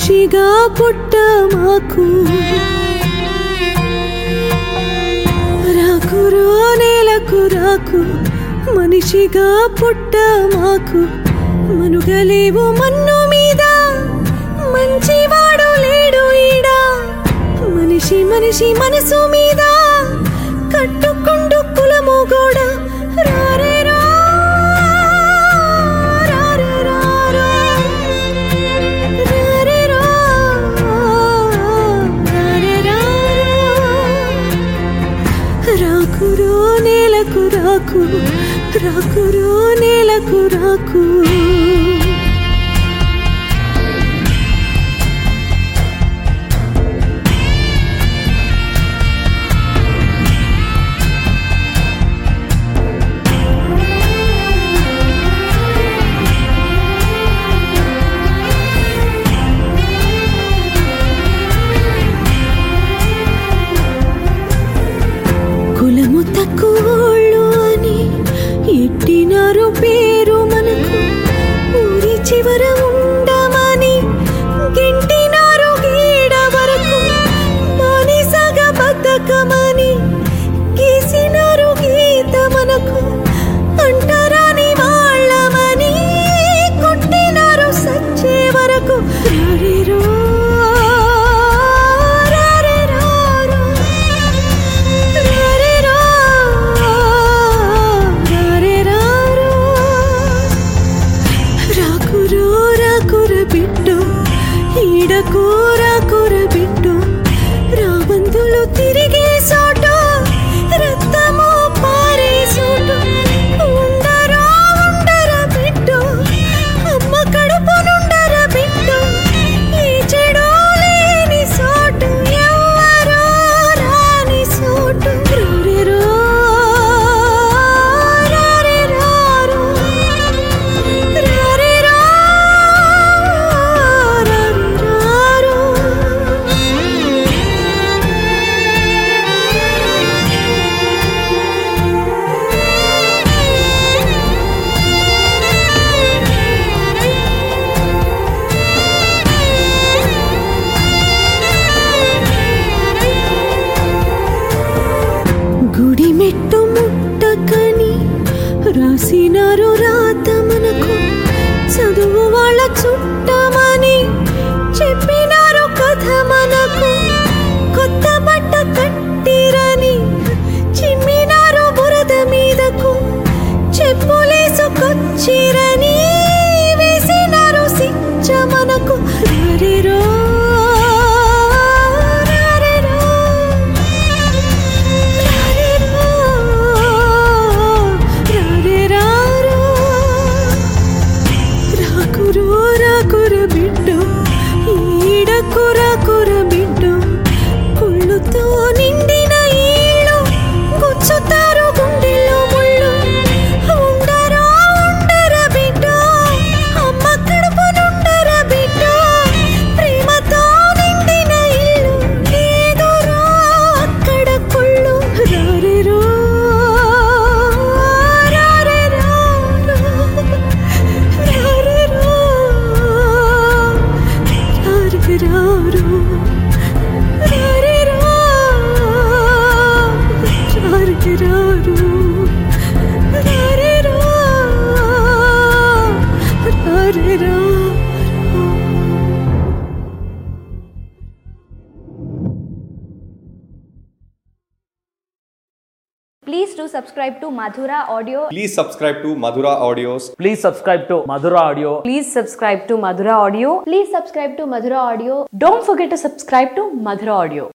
మనిషిగా పుట్ట మాకు రాకురో నేలకు రాకు మనిషిగా పుట్ట మాకు మనుగలేవు మన్ను మీద మంచివాడు లేడు ఈడా మనిషి మనిషి మనసు మీద కట్టుకుండు కులము గోడ రారే రా, రారే రారా. రారే రా, రారే రారా. రాకురో నేలకు రాకు రాకురో నేలకు రాకు కులము తక్కువోళ్ళు అని ఎట్టినారు పేరు మనకు ఊరి చివర ఉండమని గింటినారు గీడ వరకు బానిసగా బతకమని గీసినారు గీత మనకు అంటరాని వాళ్ళమని కొట్టినారు సచ్చే వరకు రారిరో, రారిరారో. రారిరా, రారిరారో. రాకురో రాకుర బిడ్డు ఈడకో రాకుర బిడ్డు రాబందులు తిరిగే చోటు రక్తము పారే చోటు ఉండరా ఉండరా బిడ్డు అమ్మ కడుపు నుండరా బిడ్డు ఈ చెడు లేని చోటు ఎవ్వరో రాని చోటు రారిరో, రారిరారో. రారిరా, రారిరారో. గుడి మెట్టు ముట్టకని రాసినారు రాత మనకు చదువు వాళ్ళ చుట్టమని చెప్పినారు కథ మనకు కొత్త బట్ట కట్టిరని చిమ్మినారు బురద మీదకు చెప్పులేసుకొచ్చిరని వేసినారు శిక్ష మనకు రారిరో, రారిరో. రారిరో, రారిరారో. రాకురో రాకుర బిడ్డు ఈడకు రాకుర బిడ్డు కుళ్ళుతో నిండిన ఈళ్ళు గుచ్చుతారు గుండెల్లో ముళ్ళు ఉండరా ఉండరా బిడ్డు అమ్మ కడుపు నుండరా బిడ్డు ప్రేమతో నిండిన ఇల్లు లేదురా అక్కడ కుళ్ళు రారిరో రారిరారో. రారిరో, రారిరారో. రారిరో, రారిరారో. రారిరో, రారిరారో. Please do subscribe to Madhura Audio. Please subscribe to Madhura Audios. Please subscribe to Madhura Audio. Please subscribe to Madhura Audio. Please subscribe to Madhura Audio. Don't forget to subscribe to Madhura Audio.